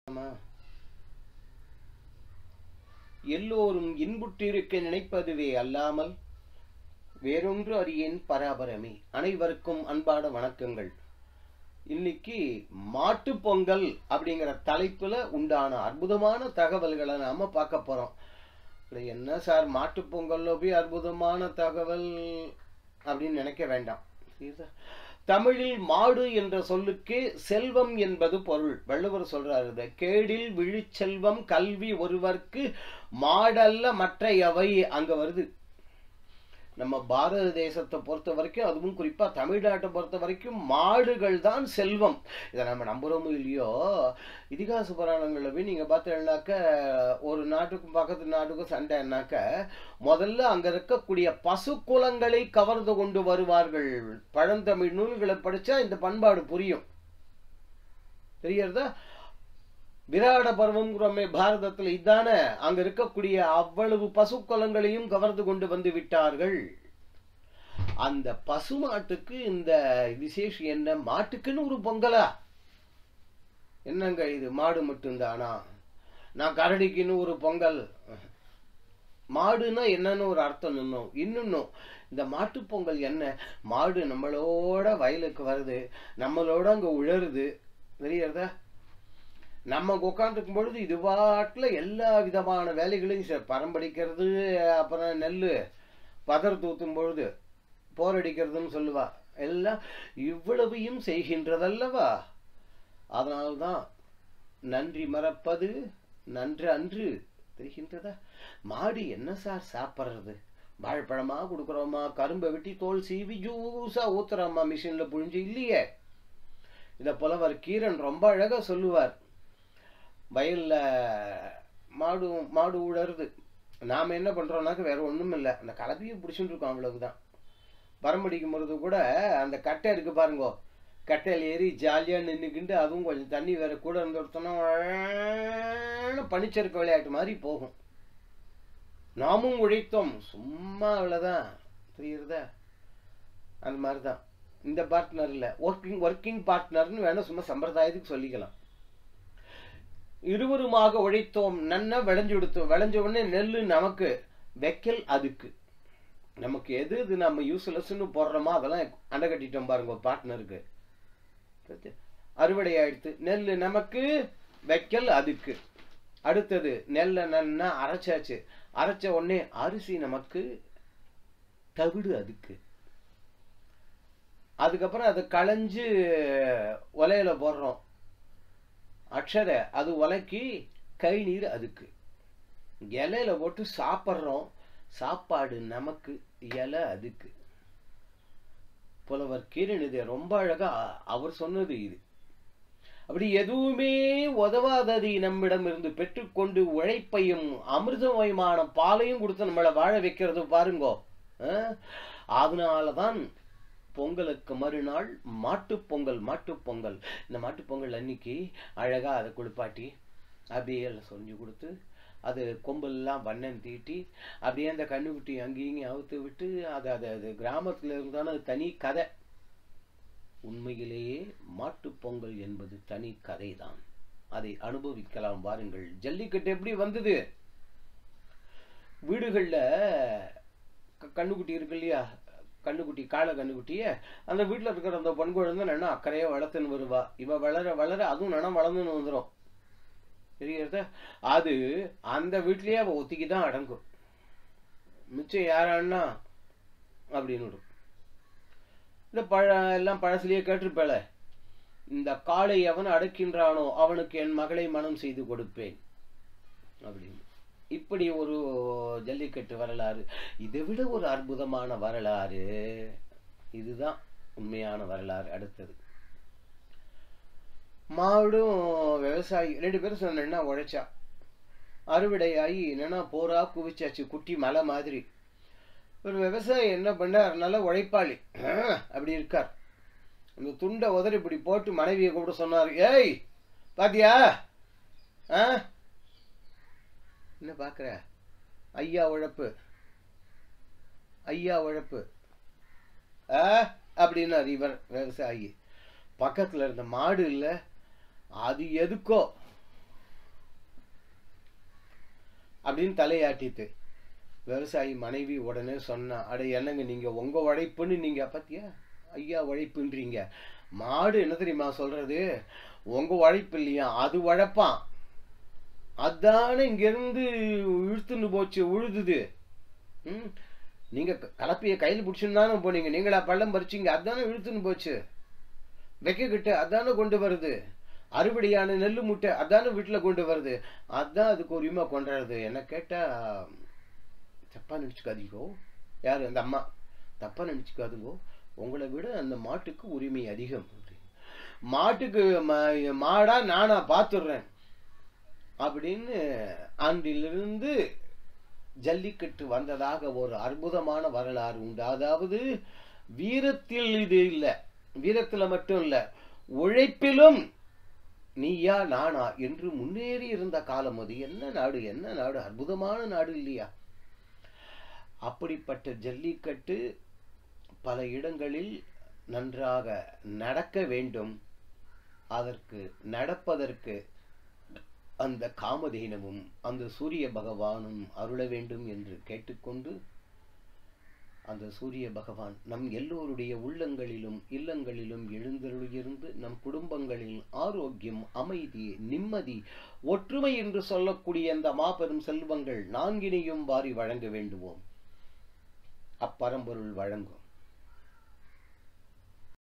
ஆமா. எல்லோரும் இன்புற்றிருக்க நினைப்பதுவே அல்லாமல் வேறொன்று அறியேன் பராபரமே அனைவருக்கும் அன்பான வணக்கங்கள் இன்னைக்கு மாட்டு பொங்கல் அப்படிங்கிற தலைப்புல உண்டான அற்புதமான தகவல்களை நாம பார்க்க போறோம் இது என்ன சார் மாட்டு பொங்கல்ல போய் அற்புதமான தகவல் அப்படின்னு நினைக்க வேண்டாம் புரியுதா? தமிழில் மாடு என்ற சொல்லுக்கு செல்வம் என்பது பொருள் வள்ளுவர் சொல்றாரு இதை. கேடில் விழிச்செல்வம் கல்வி ஒருவர்க்கு மாடல்ல மற்றையவை அங்க வருது நம்ம பாரத தேசத்தை பொறுத்த வரைக்கும் அதுவும் குறிப்பா தமிழ்நாட்டை பொறுத்த வரைக்கும் மாடுகள் தான் செல்வம் இதை நம்ம நம்புறோமோ இல்லையோ இதிகாச புராணங்கள்ல போய் நீங்க பார்த்தீங்கன்னாக்க ஒரு நாட்டுக்கும் பக்கத்து நாட்டுக்கும் சண்டைனாக்க முதல்ல அங்க இருக்கக்கூடிய பசு குலங்களை கவர்ந்து கொண்டு வருவார்கள் பழந்தமிழ் நூல்களை படிச்சா இந்த பண்பாடு புரியும் தெரியறதா விராட பருவம்ங்கிறோமே பாரதத்துல இதானே அங்க இருக்கக்கூடிய அவ்வளவு பசுக்குலங்களையும் கவர்ந்து கொண்டு வந்து விட்டார்கள் அந்த பசு மாட்டுக்கு இந்த விசேஷம் என்ன மாட்டுக்குன்னு ஒரு பொங்கலா என்னங்க இது மாடு மட்டும்தானா நான் கரடிக்குன்னு ஒரு பொங்கல் மாடுனா என்னன்னு ஒரு அர்த்தம் இன்னும் இன்னும் இந்த மாட்டு பொங்கல் என்ன மாடு நம்மளோட வயலுக்கு வருது நம்மளோட அங்க உழருது தெரியறதா நம்ம உட்காந்துருக்கும் பொழுது இது பாட்டில் எல்லா விதமான வேலைகளையும் செ- பரம்படிக்கிறது அப்புறம் நெல் பதர் தூத்தும் பொழுது போரடிக்கிறதுன்னு சொல்லுவா எல்லாம் இவ்வளவையும் செய்கின்றதல்லவா அதனால்தான் நன்றி மறப்பது நன்று அன்று தெரிகின்றதா மாடு என்ன சார் சாப்பிட்றது வாழைப்பழமா கொடுக்குறோமா கரும்பை வெட்டி தோல் சீவி ஜூஸா ஊத்துறோமா மிஷின்ல புழிஞ்சு இல்லையே இத புலவர் கீரன் ரொம்ப அழகா சொல்லுவார் வயல்ல மாடு மாடு உழருது நாம என்ன பண்றோம்னாக்க வேற ஒண்ணும் இல்லை அந்த கலப்பையை பிடிச்சிட்டு இருக்கோம் அவ்வளவுதான் பரம்படிக்கும் பொழுது கூட அந்த கட்டை இருக்கு பாருங்க கட்டையில் ஏறி ஜாலியா நின்றுக்கிண்டு அதுவும் கொஞ்சம் தண்ணி வேற கூட இருந்து கொடுத்தோம்னா பனிச்சறுக்கு விளையாட்டு மாதிரி போகும் நாமும் உழைத்தோம் சும்மா அவ்வளவுதான் தெரியுறதா அந்த மாதிரி தான் இந்த பார்ட்னர் இல்லை ஒர்க்கிங் ஒர்க்கிங் பார்ட்னர்னு வேணா சும்மா சம்பிரதாயத்துக்கு சொல்லிக்கலாம் இருவருமாக உழைத்தோம் நன்னா விளைஞ்சு கொடுத்தோம் விளைஞ்ச உடனே நெல்லு நமக்கு வைக்கல் அதுக்கு நமக்கு எது இது நம்ம யூஸ்லெஸ்ன்னு போடுறோமோ அதெல்லாம் அண்டை கட்டிட்டோம் பாருங்க பார்ட்னருக்கு அறுவடை ஆயிடுத்து நெல் நமக்கு வைக்கல் அதுக்கு அடுத்தது நெல்லை நன்னா அரைச்சாச்சு அரைச்ச உடனே அரிசி நமக்கு தவிடு அதுக்கு அதுக்கப்புறம் அதை களைஞ்சு உலையில போடுறோம் அக்ஷரை அது உலக்கி கை நீர் அதுக்கு இலையில போட்டு சாப்பிட்றோம் சாப்பாடு நமக்கு இலை அதுக்கு புலவர் கீரன் இதை ரொம்ப அழகா அவர் சொன்னது இது அப்படி எதுவுமே உதவாதது நம்மிடம் இருந்து பெற்றுக்கொண்டு உழைப்பையும் அமிர்தமயமான பாலையும் கொடுத்து நம்மளை வாழ வைக்கிறது பாருங்கோ அஹ்? அதனாலதான் பொங்கலுக்கு மறுநாள் மாட்டுப் பொங்கல் மாட்டுப் பொங்கல் இந்த மாட்டுப் பொங்கல் அன்னைக்கு அழகா அதை குளிப்பாட்டி அப்படியே எல்லாம் சொரிஞ்சு கொடுத்து அது கொம்பெல்லாம் வண்ணம் தீட்டி அப்படியே அந்த கண்ணுக்குட்டி அங்கேயும் இங்கேயும் அவுத்து விட்டு அது அது அது கிராமத்துல இருந்தாலும் அது தனி கதை உண்மையிலேயே மாட்டுப் பொங்கல் என்பது தனி கதைதான் அதை அனுபவிக்கலாம் வாருங்கள் ஜல்லிக்கட்டு எப்படி வந்தது வீடுகள்ல க- கண்ணுக்குட்டி இருக்கு இல்லையா கண்ணுக்குட்டி காளை கண்ணுக்குட்டிய அந்த வீட்டுல இருக்கிற அந்த பெண் குழந்தை நல்லா அக்கறையா வளர்த்துன்னு வருவா இவ வளர வளர அதுவும் நல்லா வளர்ந்துன்னு வந்துடும் தெரியுறதா அது அந்த வீட்லயே அவ ஒத்திக்கி தான் அடங்கும் மிச்சம் யாரான்னா அப்படின்னு விடும் இந்த பழ எல்லாம் பழசுலயே கேட்டிருப்பேல இந்த காளை எவன் அடக்கின்றானோ அவனுக்கு என் மகளை மனம் செய்து கொடுப்பேன் அப்படின்னு இப்படி ஒரு ஜல்லிக்கட்டு வரலாறு இதை விட ஒரு அற்புதமான வரலாறு இதுதான் உண்மையான வரலாறு அடுத்தது மாடும் விவசாயி ரெண்டு பேரும் சொன்னா உழைச்சா அறுவடையாகி என்னன்னா போரா குவிச்சாச்சு குட்டி மலை மாதிரி ஒரு விவசாயி என்ன பண்ணார் நல்ல உழைப்பாளி ஆஹ், அப்படி இருக்கார் அந்த துண்டை உதறி இப்படி போட்டு மனைவியை கூட சொன்னார் ஏய் பாத்தியா ஆ என்ன பாக்குற ஐயா உழைப்பு ஐயா உழைப்பு ஆ அப்படின்னார் இவர் விவசாயி பக்கத்துல இருந்த மாடு இல்ல அது எதுக்கோ அப்படின்னு தலையாட்டிட்டு விவசாயி மனைவி உடனே சொன்னா அட என்னங்க நீங்க உங்க உழைப்புன்னு நீங்க பத்தியா ஐயா உழைப்புன்றீங்க மாடு என்ன தெரியுமா சொல்றது உங்க உழைப்பு இல்லையா அது உழைப்பான் அதானே இங்கிருந்து இழுத்துன்னு போச்சு உழுதுது ம் நீங்க க- கலப்பைய கையில் பிடிச்சுன்னு தானே போனீங்க நீங்களா பள்ளம் பறிச்சீங்க அதானே இழுத்துன்னு போச்சு வைக்கக்கிட்ட அதானே கொண்டு வருது அறுவடையான நெல்லு முட்டை அதானே வீட்டில் கொண்டு வருது அதான் அதுக்கு உரிமை கொண்டாடுறது என்ன கேட்டா தப்பா நினச்சிக்காதீங்கோ யார் அந்த அம்மா தப்பா நினச்சிக்காதுங்கோ உங்களை விட அந்த மாட்டுக்கு உரிமை அதிகம் அப்படின்னு. மாட்டுக்கு ம- மாடா நானா பார்த்துடுறேன் அப்படின்னு அன்றிலிருந்து ஜல்லிக்கட்டு வந்ததாக ஒரு அற்புதமான வரலாறு உண்டு அதாவது வீரத்தில் இது இல்லை வீரத்துல மட்டும் இல்ல உழைப்பிலும் நீயா நானா என்று முன்னேறி இருந்த காலம் அது என்ன நாடு என்ன நாடு அற்புதமான நாடு இல்லையா அப்படிப்பட்ட ஜல்லிக்கட்டு பல இடங்களில் நன்றாக நடக்க வேண்டும் அதற்கு நடப்பதற்கு அந்த காமதேனமும் அந்த சூரிய பகவானும் அருள வேண்டும் என்று கேட்டுக்கொண்டு அந்த சூரிய பகவான் நம் எல்லோருடைய உள்ளங்களிலும் இல்லங்களிலும் எழுந்தருளியிருந்து நம் குடும்பங்களில் ஆரோக்கியம் அமைதி நிம்மதி ஒற்றுமை என்று சொல்லக்கூடிய அந்த மாபெரும் செல்வங்கள் நான்கினையும் வாரி வழங்க வேண்டுவோம் அப்பரம்பொருள் வழங்கும்